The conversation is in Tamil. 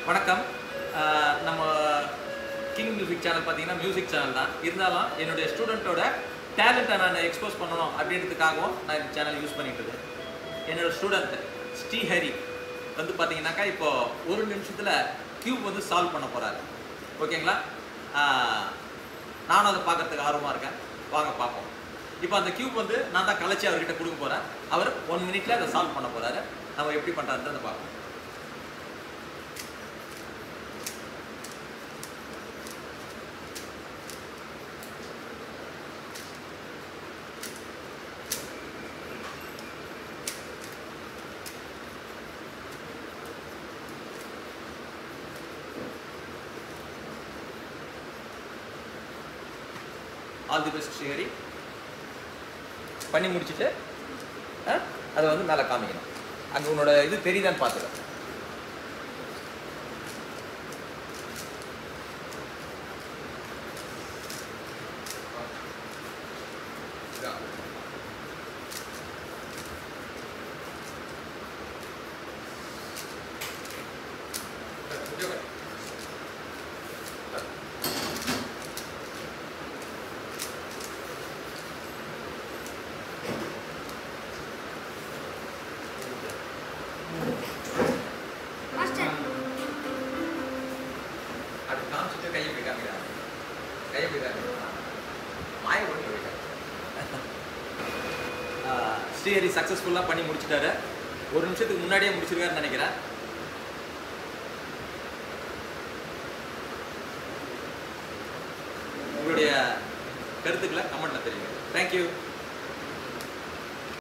வணக்கம் அஹ் நம்ம கிங் மியூசிக் சேனல் பார்த்தீங்கன்னா மியூசிக் சேனல் தான் இருந்தாலும் என்னுடைய ஸ்டூடெண்ட்டோட டேலண்ட்டை நான் எக்ஸ்போஸ் பண்ணணும் அப்படின்றதுக்காகவும் நான் இந்த சேனல் யூஸ் பண்ணிட்டு இருக்கேன் என்னோட ஸ்டூடெண்ட் ஸ்ரீஹரி வந்து பார்த்தீங்கன்னாக்கா இப்போ ஒரு நிமிஷத்தில் கியூப் வந்து சால்வ் பண்ண போகிறாரு ஓகேங்களா அஹ் நானும் அதை பார்க்கறதுக்கு ஆர்வமாக இருக்கேன் வாங்க பார்ப்போம் இப்போ அந்த கியூப் வந்து நான் தான் கலைச்சி அவர்கிட்ட கொடுக்க போகிறேன் அவர் ஒன் மினிட்ல அதை சால்வ் பண்ண போகிறாரு நம்ம எப்படி பண்ணுறாருன்றதை பார்ப்போம் ஆல் தி பெஸ்ட் ஸ்ரீஹரி பண்ணி முடிச்சுட்டு ஆ, அதை வந்து மேலே காமிக்கணும் அங்கே உன்னோட இது தெரியுதான்னு பார்த்துக்க மாஸ்டர் அது காமிச்சிட்டு கையை போய் காமிக்கிறாங்க கையை போய் காமிக்கிறாங்க மாய ஒன்று போயிட்டாங்க ஸ்ரீஹரி சக்ஸஸ்ஃபுல்லாக பண்ணி முடிச்சிட்டாரு ஒரு நிமிஷத்துக்கு முன்னாடியே முடிச்சிருக்காருன்னு நினைக்கிறேன் உங்களுடைய கருத்துக்களை கமெண்ட்ல தெரியுங்க தேங்க்யூ